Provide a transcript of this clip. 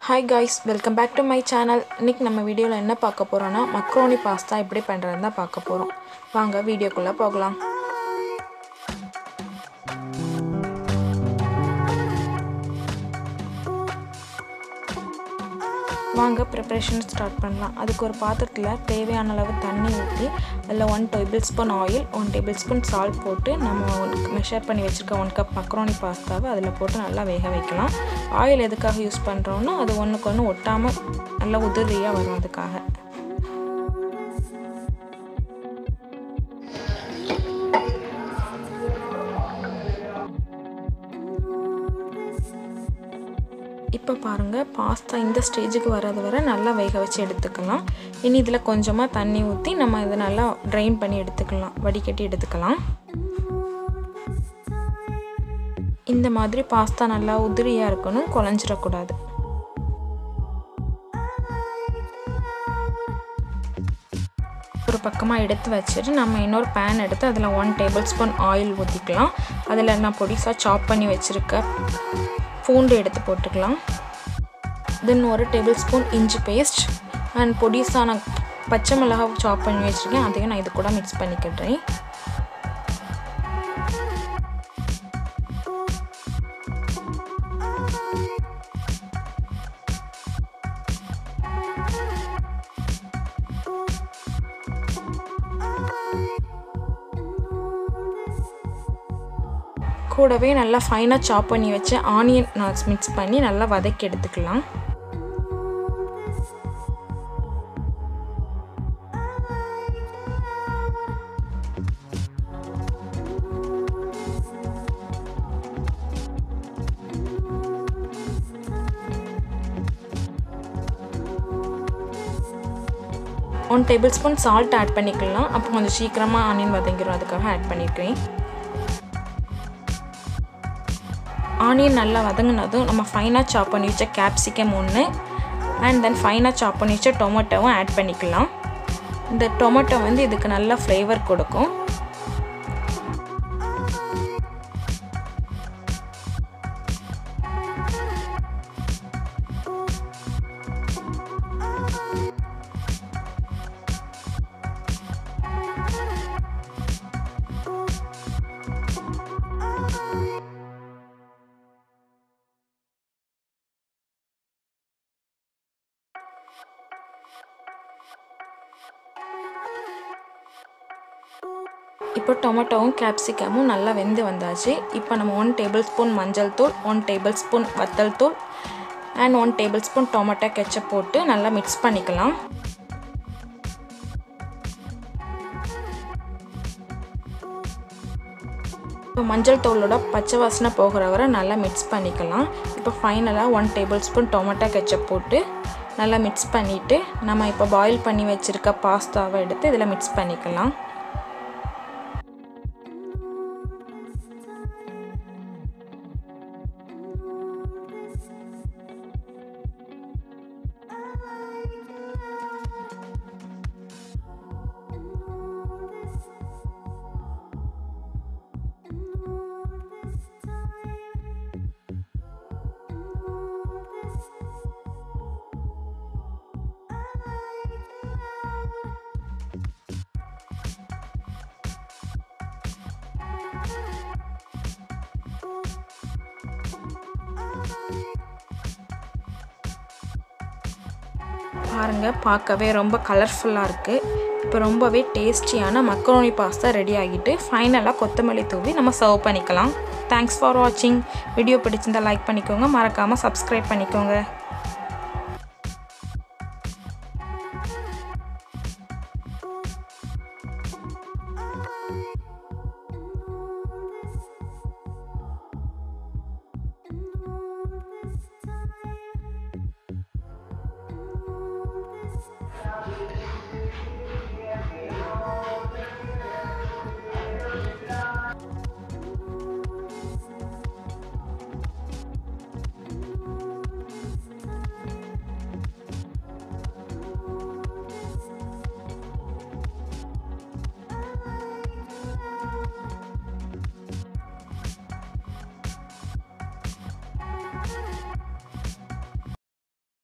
hi guys welcome back to my channel இன்றைக்கி நம்ம வீடியோவில் என்ன பார்க்க போகிறோன்னா மக்ரோனி பாஸ்தா எப்படி பண்ணுறதுன்னு தான் பார்க்க போகிறோம் வாங்க வீடியோக்குள்ளே போகலாம் வாங்க ப்ரிப்ரேஷன் ஸ்டார்ட் பண்ணலாம் அதுக்கு ஒரு பாத்திரத்தில் தேவையான அளவு தண்ணி ஊற்றி அதில் one tablespoon oil one tablespoon salt போட்டு நம்ம மெஷர் பண்ணி வச்சுருக்க ஒன் கப் மக்ரோனி பாஸ்தாவை அதில் போட்டு நல்லா வேக வைக்கலாம் ஆயில் எதுக்காக யூஸ் பண்ணுறோன்னா அது ஒன்றுக்கு ஒன்று ஒட்டாமல் நல்லா உதிரியாக வரும் அதுக்காக இப்போ பாருங்கள் பாஸ்தா இந்த ஸ்டேஜுக்கு வர்றது வரை நல்லா வேக வச்சு எடுத்துக்கலாம் இனி இதில் கொஞ்சமாக தண்ணி ஊற்றி நம்ம இதை நல்லா ட்ரைன் பண்ணி எடுத்துக்கலாம் வடிகட்டி எடுத்துக்கலாம் இந்த மாதிரி பாஸ்தா நல்லா உதிரியாக இருக்கணும் குழஞ்சிடக்கூடாது ஒரு பக்கமாக எடுத்து வச்சுட்டு நம்ம இன்னொரு பேன் எடுத்து அதில் ஒன் டேபிள் ஸ்பூன் ஆயில் ஊற்றிக்கலாம் அதில் நான் பொடிசாக சாப் பண்ணி வச்சுருக்க பூண்டு எடுத்து போட்டுக்கலாம் தென் ஒரு டேபிள் ஸ்பூன் இஞ்சி பேஸ்ட் அண்ட் பொடிசாக நான் பச்சை மிளகாய் சாப் பண்ணி வச்சுருக்கேன் அதையும் நான் இது கூட மிக்ஸ் பண்ணிக்கிட்டேன் கூடவே நல்லா ஃபைனாக சாப் பண்ணி வச்சு ஆனியன் நாட்ஸ் மிக்ஸ் பண்ணி நல்லா வதக்கி எடுத்துக்கலாம் one tablespoon salt add பண்ணிக்கலாம் அப்போ கொஞ்சம் சீக்கிரமாக ஆனியன் வதங்கிடும் அதுக்காக ஆட் பண்ணியிருக்கேன் ஆனியன் நல்லா வதங்கினதும் நம்ம ஃபைனாக சாப் பண்ணி வச்ச கேப்சிகம் ஒன்று அண்ட் தென் ஃபைனாக சாப் பண்ணி வச்ச டொமேட்டோவும் ஆட் பண்ணிக்கலாம் இந்த டொமேட்டோ வந்து இதுக்கு நல்ல ஃப்ளேவர் கொடுக்கும் இப்போ டொமேட்டோவும் கேப்சிகமும் நல்லா வெந்து வந்தாச்சு இப்போ நம்ம ஒன் டேபிள் ஸ்பூன் மஞ்சள் தூள் ஒன் டேபிள் ஸ்பூன் வத்தல் தூள் and one tablespoon tomato ketchup போட்டு நல்லா மிக்ஸ் பண்ணிக்கலாம் இப்போ மஞ்சள் தூளோட பச்சை வாசனை போகிற வரை நல்லா மிக்ஸ் பண்ணிக்கலாம் இப்போ ஃபைனலாக one tablespoon tomato ketchup போட்டு நல்லா மிக்ஸ் பண்ணிவிட்டு நம்ம இப்போ பாயில் பண்ணி வச்சுருக்க பாஸ்தாவை எடுத்து இதில் மிக்ஸ் பண்ணிக்கலாம் பாருங்கள் பார்க்கவே ரொம்ப கலர்ஃபுல்லாக இருக்குது இப்போ ரொம்பவே டேஸ்டியான மக்ரோனி பாஸ்தா ரெடி ஆகிட்டு ஃபைனலாக கொத்தமல்லி தூவி நம்ம சர்வ் பண்ணிக்கலாம் தேங்க்ஸ் ஃபார் வாட்சிங் வீடியோ பிடிச்சிருந்தால் லைக் பண்ணிக்கோங்க மறக்காமல் சப்ஸ்கிரைப் பண்ணிக்கோங்க